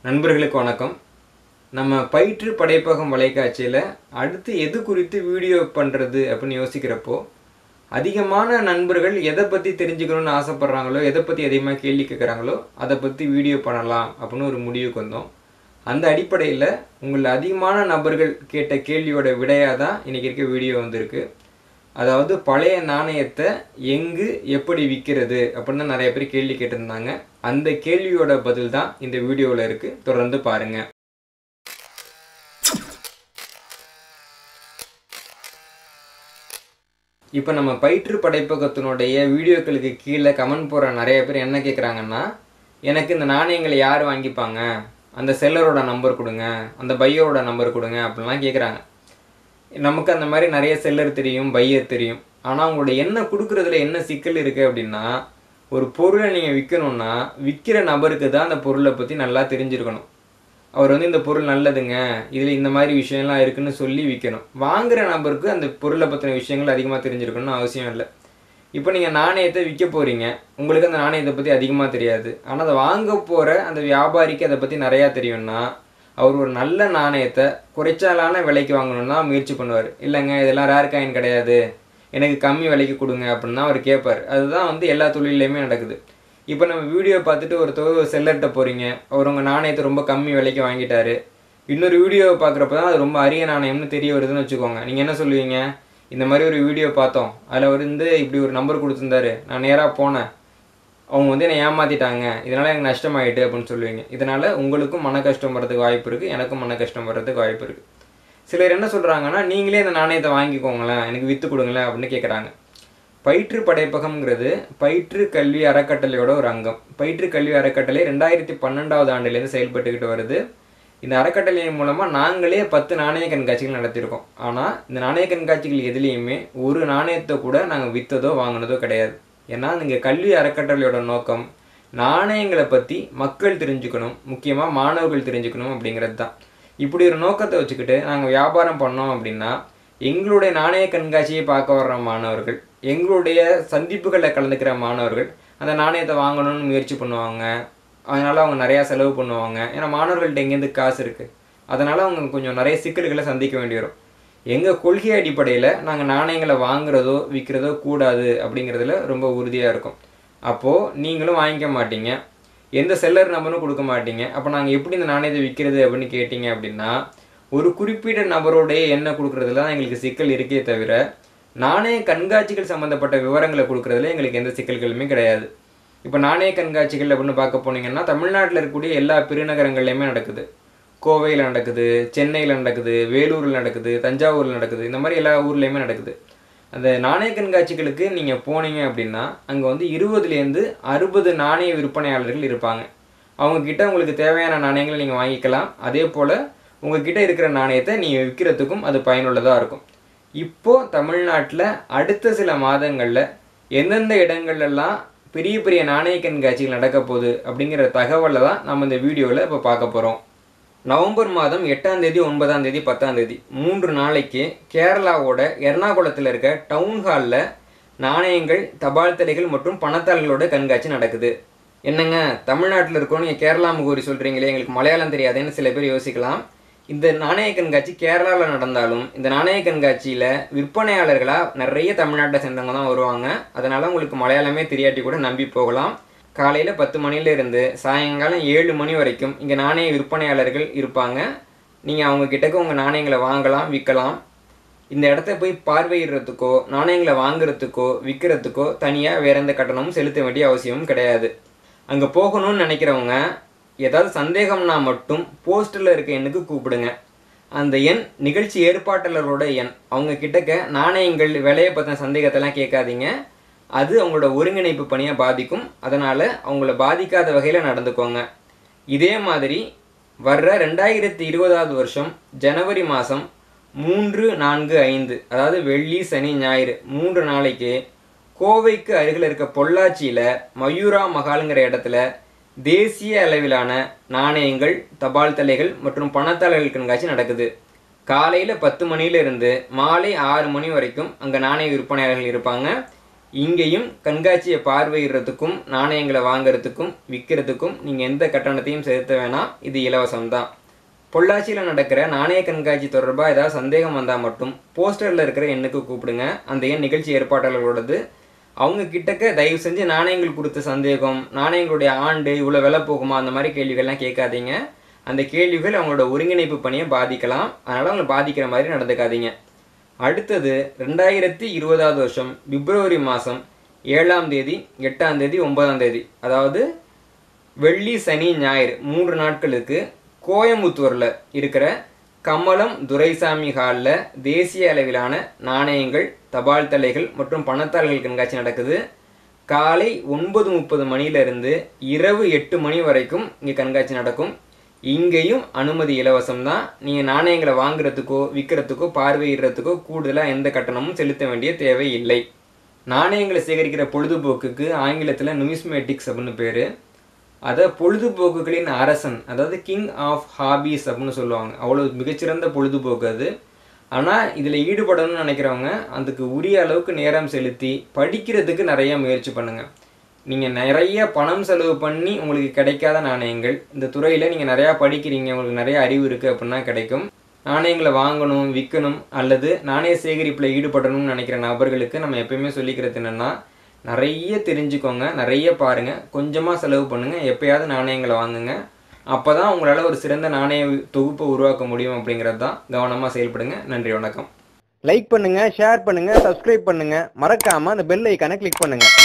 நண்பர்களுக்கு வணக்கம் நம்ம பயிற்று படைப்பகம் வலைக்காட்சியில் அடுத்து எது குறித்து வீடியோ பண்ணுறது அப்படின்னு யோசிக்கிறப்போ அதிகமான நண்பர்கள் எதை பற்றி தெரிஞ்சுக்கணும்னு ஆசைப்பட்றாங்களோ எதை பற்றி அதிகமாக கேள்வி கேட்குறாங்களோ அதை பற்றி வீடியோ பண்ணலாம் அப்படின்னு ஒரு முடிவுக்கு வந்தோம் அந்த அடிப்படையில் உங்களில் அதிகமான நபர்கள் கேட்ட கேள்வியோட விடையாக தான் இன்றைக்கி இருக்க வீடியோ வந்திருக்கு அதாவது பழைய நாணயத்தை எங்கு எப்படி விற்கிறது அப்படின்னு தான் நிறைய பேர் கேள்வி கேட்டிருந்தாங்க அந்த கேள்வியோட பதில் தான் இந்த வீடியோவில் இருக்குது தொடர்ந்து பாருங்கள் இப்போ நம்ம பயிற்று படைப்பகத்தினுடைய வீடியோக்களுக்கு கீழே கமெண்ட் போடுற நிறைய பேர் என்ன கேட்குறாங்கன்னா எனக்கு இந்த நாணயங்களை யார் வாங்கிப்பாங்க அந்த செல்லரோட நம்பர் கொடுங்க அந்த பையரோட நம்பர் கொடுங்க அப்படின்லாம் கேட்குறாங்க நமக்கு அந்த மாதிரி நிறைய செல்லர் தெரியும் பையர் தெரியும் ஆனால் உங்களோட என்ன கொடுக்குறதுல என்ன சிக்கல் இருக்குது அப்படின்னா ஒரு பொருளை நீங்கள் விற்கணும்னா விற்கிற நபருக்கு தான் அந்த பொருளை பற்றி நல்லா தெரிஞ்சிருக்கணும் அவர் வந்து இந்த பொருள் நல்லதுங்க இதில் இந்த மாதிரி விஷயம்லாம் இருக்குன்னு சொல்லி விற்கணும் வாங்குற நபருக்கு அந்த பொருளை பற்றின விஷயங்கள் அதிகமாக தெரிஞ்சிருக்கணும்னு அவசியம் இல்லை இப்போ நீங்கள் நாணயத்தை விற்க போகிறீங்க உங்களுக்கு அந்த நாணயத்தை பற்றி அதிகமாக தெரியாது ஆனால் அதை வாங்க போகிற அந்த வியாபாரிக்கு அதை பற்றி நிறையா தெரியும்னா அவர் ஒரு நல்ல நாணயத்தை குறைச்சாலான விலைக்கு வாங்கணும்னு தான் முயற்சி பண்ணுவார் இல்லைங்க இதெல்லாம் ரேர் காயின் கிடையாது எனக்கு கம்மி விலைக்கு கொடுங்க அப்படின்னு தான் அவர் கேட்பார் அதுதான் வந்து எல்லா தொழிலையுமே நடக்குது இப்போ நம்ம வீடியோ பார்த்துட்டு ஒருத்தர் செல்லர்கிட்ட போகிறீங்க அவர் உங்கள் நாணயத்தை ரொம்ப கம்மி விலைக்கு வாங்கிட்டாரு இன்னொரு வீடியோவை பார்க்குறப்ப தான் அது ரொம்ப அரிய நாணயம்னு தெரிய வருதுன்னு வச்சுக்கோங்க நீங்கள் என்ன சொல்லுவீங்க இந்த மாதிரி ஒரு வீடியோ பார்த்தோம் அதில் வந்து இப்படி ஒரு நம்பர் கொடுத்துருந்தாரு நான் நேராக போனேன் அவங்க வந்து என்னை ஏமாற்றிட்டாங்க இதனால் எனக்கு நஷ்டமாயிட்டு அப்படின்னு சொல்லுவீங்க இதனால் உங்களுக்கும் மன கஷ்டம் வர்றதுக்கு வாய்ப்பு இருக்குது எனக்கும் மன கஷ்டம் வர்றதுக்கு வாய்ப்பு இருக்குது சிலர் என்ன சொல்கிறாங்கன்னா நீங்களே இந்த நாணயத்தை வாங்கிக்கோங்களேன் எனக்கு விற்று கொடுங்களேன் அப்படின்னு கேட்குறாங்க பயிற்று படைப்பகம்ங்கிறது பயிற்று கல்வி அறக்கட்டளையோட ஒரு அங்கம் பயிற்று கல்வி அறக்கட்டளை ரெண்டாயிரத்தி பன்னெண்டாவது ஆண்டுலேருந்து செயல்பட்டுக்கிட்டு வருது இந்த அறக்கட்டளையின் மூலமாக நாங்களே பத்து நாணய கண்காட்சிகள் நடத்தியிருக்கோம் ஆனால் இந்த நாணய கண்காட்சிகள் எதுலேயுமே ஒரு நாணயத்தை கூட நாங்கள் விற்றதோ வாங்கினதோ கிடையாது ஏன்னா இங்கே கல்வி அறக்கட்டளையோட நோக்கம் நாணயங்களை பற்றி மக்கள் தெரிஞ்சுக்கணும் முக்கியமாக மாணவர்கள் தெரிஞ்சுக்கணும் அப்படிங்கிறது தான் இப்படி ஒரு நோக்கத்தை வச்சுக்கிட்டு நாங்கள் வியாபாரம் பண்ணோம் அப்படின்னா எங்களுடைய நாணய கண்காட்சியை பார்க்க வர்ற மாணவர்கள் எங்களுடைய சந்திப்புகளில் கலந்துக்கிற மாணவர்கள் அந்த நாணயத்தை வாங்கணும்னு முயற்சி பண்ணுவாங்க அதனால் அவங்க நிறையா செலவு பண்ணுவாங்க ஏன்னா மாணவர்கள்ட்ட எங்கேருந்து காசு இருக்குது அதனால் அவங்க கொஞ்சம் நிறைய சிக்கல்களை சந்திக்க வேண்டி வரும் எங்கள் கொள்கை அடிப்படையில் நாங்கள் நாணயங்களை வாங்குறதோ விற்கிறதோ கூடாது அப்படிங்கிறதுல ரொம்ப உறுதியாக இருக்கும் அப்போது நீங்களும் வாங்கிக்க மாட்டீங்க எந்த செல்லர் நம்பரும் கொடுக்க மாட்டீங்க அப்போ நாங்கள் எப்படி இந்த நாணயத்தை விற்கிறது அப்படின்னு கேட்டிங்க அப்படின்னா ஒரு குறிப்பிட்ட நபருடைய எண்ணெய் கொடுக்குறதுல தான் எங்களுக்கு சிக்கல் இருக்கே தவிர நாணய கண்காட்சிகள் சம்மந்தப்பட்ட விவரங்களை கொடுக்குறதுல எங்களுக்கு எந்த சிக்கல்களுமே கிடையாது இப்போ நாணய கண்காட்சிகள் அப்படின்னு பார்க்க போனீங்கன்னா தமிழ்நாட்டில் இருக்கக்கூடிய எல்லா பெருநகரங்கள்லையுமே நடக்குது கோவையில் நடக்குது சென்னையில் நடக்குது வேலூரில் நடக்குது தஞ்சாவூரில் நடக்குது இந்த மாதிரி எல்லா ஊர்லேயுமே நடக்குது அந்த நாணய கண்காட்சிகளுக்கு நீங்கள் போனீங்க அப்படின்னா அங்கே வந்து இருபதுலேருந்து அறுபது நாணய விற்பனையாளர்கள் இருப்பாங்க அவங்கக்கிட்ட உங்களுக்கு தேவையான நாணயங்களை நீங்கள் வாங்கிக்கலாம் அதே போல் உங்ககிட்ட இருக்கிற நாணயத்தை நீங்கள் விற்கிறதுக்கும் அது பயனுள்ளதாக இருக்கும் இப்போது தமிழ்நாட்டில் அடுத்த சில மாதங்களில் எந்தெந்த இடங்கள்லாம் பெரிய பெரிய நாணய கண்காட்சிகள் நடக்க போகுது அப்படிங்கிற தகவலை தான் நம்ம இந்த வீடியோவில் இப்போ பார்க்க போகிறோம் நவம்பர் மாதம் எட்டாம் தேதி ஒன்பதாம் தேதி பத்தாம் தேதி மூன்று நாளைக்கு கேரளாவோட எர்ணாகுளத்தில் இருக்க டவுன் ஹாலில் நாணயங்கள் தபால் தலைகள் மற்றும் பணத்தாள்களோட கண்காட்சி நடக்குது என்னங்க தமிழ்நாட்டில் இருக்கோம் நீங்கள் கேரளா முகவரி சொல்கிறீங்களே எங்களுக்கு மலையாளம் தெரியாதுன்னு சில பேர் யோசிக்கலாம் இந்த நாணய கண்காட்சி கேரளாவில் நடந்தாலும் இந்த நாணய கண்காட்சியில் விற்பனையாளர்களாக நிறைய தமிழ்நாட்டை சேர்ந்தவங்க தான் வருவாங்க அதனால் உங்களுக்கு மலையாளமே தெரியாட்டி கூட நம்பி போகலாம் காலையில் பத்து மணிலேருந்து சாயங்காலம் ஏழு மணி வரைக்கும் இங்கே நாணய விற்பனையாளர்கள் இருப்பாங்க நீங்கள் அவங்க கிட்டக்க உங்கள் நாணயங்களை வாங்கலாம் விற்கலாம் இந்த இடத்த போய் பார்வையிடுறதுக்கோ நாணயங்களை வாங்குறதுக்கோ விற்கிறதுக்கோ தனியாக வேற எந்த கட்டணமும் செலுத்த வேண்டிய அவசியமும் கிடையாது அங்கே போகணும்னு நினைக்கிறவங்க ஏதாவது சந்தேகம்னா மட்டும் போஸ்டரில் இருக்க எண்ணுக்கு கூப்பிடுங்க அந்த எண் நிகழ்ச்சி ஏற்பாட்டாளரோட எண் அவங்க கிட்டக்க நாணயங்கள் விலையை பற்றின சந்தேகத்தெல்லாம் கேட்காதீங்க அது அவங்களோட ஒருங்கிணைப்பு பணியை பாதிக்கும் அதனால் அவங்கள பாதிக்காத வகையில் நடந்துக்கோங்க இதே மாதிரி வர்ற ரெண்டாயிரத்தி இருபதாவது வருஷம் ஜனவரி மாதம் மூன்று நான்கு ஐந்து அதாவது வெள்ளி சனி ஞாயிறு மூன்று நாளைக்கு கோவைக்கு அருகில் இருக்க பொள்ளாச்சியில் மயூரா மகாலுங்கிற இடத்துல தேசிய அளவிலான நாணயங்கள் தபால் தலைகள் மற்றும் பணத்தாளர்கள் கண்காட்சி நடக்குது காலையில் பத்து மணியிலிருந்து மாலை ஆறு மணி வரைக்கும் அங்கே நாணய விற்பனையாளர்கள் இருப்பாங்க இங்கேயும் கண்காட்சியை பார்வையிடுறதுக்கும் நாணயங்களை வாங்குறதுக்கும் விற்கிறதுக்கும் நீங்கள் எந்த கட்டணத்தையும் செலுத்த வேணாம் இது இலவசம்தான் பொள்ளாச்சியில் நடக்கிற நாணய கண்காட்சி தொடர்பாக ஏதாவது சந்தேகம் வந்தால் மட்டும் போஸ்டரில் இருக்கிற எண்ணுக்கு கூப்பிடுங்க அந்த எண் நிகழ்ச்சி ஏற்பாட்டாளர்களோடது அவங்க கிட்டக்க தயவு செஞ்சு நாணயங்கள் கொடுத்த சந்தேகம் நாணயங்களுடைய ஆண்டு இவ்வளோ விலை போகுமா அந்த மாதிரி கேள்விகள்லாம் கேட்காதீங்க அந்த கேள்விகள் அவங்களோட ஒருங்கிணைப்பு பணியை பாதிக்கலாம் அதனால் அவங்களை பாதிக்கிற மாதிரி நடந்துக்காதீங்க அடுத்தது ரெண்டாயிரத்தி இருபதாவது வருஷம் பிப்ரவரி மாதம் ஏழாம் தேதி எட்டாம் தேதி ஒன்பதாம் தேதி அதாவது வெள்ளி சனி ஞாயிறு மூன்று நாட்களுக்கு கோயம்புத்தூரில் இருக்கிற கமலம் துரைசாமி ஹாலில் தேசிய அளவிலான நாணயங்கள் தபால் தலைகள் மற்றும் பணத்தாள்கள் கண்காட்சி நடக்குது காலை ஒன்பது முப்பது மணியிலிருந்து இரவு எட்டு மணி வரைக்கும் இங்கே கண்காட்சி நடக்கும் இங்கேயும் அனுமதி இலவசம் தான் நீங்கள் நாணயங்களை வாங்குறதுக்கோ விற்கிறதுக்கோ பார்வையிடுறதுக்கோ கூடுதலாக எந்த கட்டணமும் செலுத்த வேண்டிய தேவை இல்லை நாணயங்களை சேகரிக்கிற பொழுதுபோக்குக்கு ஆங்கிலத்தில் நுமிஸ்மேட்டிக்ஸ் அப்படின்னு பேர் அதை பொழுதுபோக்குகளின் அரசன் அதாவது கிங் ஆஃப் ஹாபீஸ் அப்படின்னு சொல்லுவாங்க அவ்வளோ மிகச்சிறந்த பொழுதுபோக்கு அது ஆனால் இதில் ஈடுபடணும்னு நினைக்கிறவங்க அதுக்கு உரிய அளவுக்கு நேரம் செலுத்தி படிக்கிறதுக்கு நிறைய முயற்சி பண்ணுங்கள் நீங்கள் நிறைய பணம் செலவு பண்ணி உங்களுக்கு கிடைக்காத நாணயங்கள் இந்த துறையில் நீங்கள் நிறையா படிக்கிறீங்க உங்களுக்கு நிறைய அறிவு இருக்குது அப்படின்னா கிடைக்கும் நாணயங்களை வாங்கணும் விற்கணும் அல்லது நாணய சேகரிப்பில் ஈடுபடணும்னு நினைக்கிற நபர்களுக்கு நம்ம எப்பயுமே சொல்லிக்கிறது என்னென்னா நிறைய தெரிஞ்சுக்கோங்க நிறைய பாருங்கள் கொஞ்சமாக செலவு பண்ணுங்கள் எப்பயாவது நாணயங்களை வாங்குங்க அப்போ தான் உங்களால் ஒரு சிறந்த நாணய தொகுப்பை உருவாக்க முடியும் அப்படிங்கிறது தான் கவனமாக செயல்படுங்க நன்றி வணக்கம் லைக் பண்ணுங்க ஷேர் பண்ணுங்க சப்ஸ்கிரைப் பண்ணுங்க மறக்காம அந்த பெல் ஐக்கானை கிளிக் பண்ணுங்க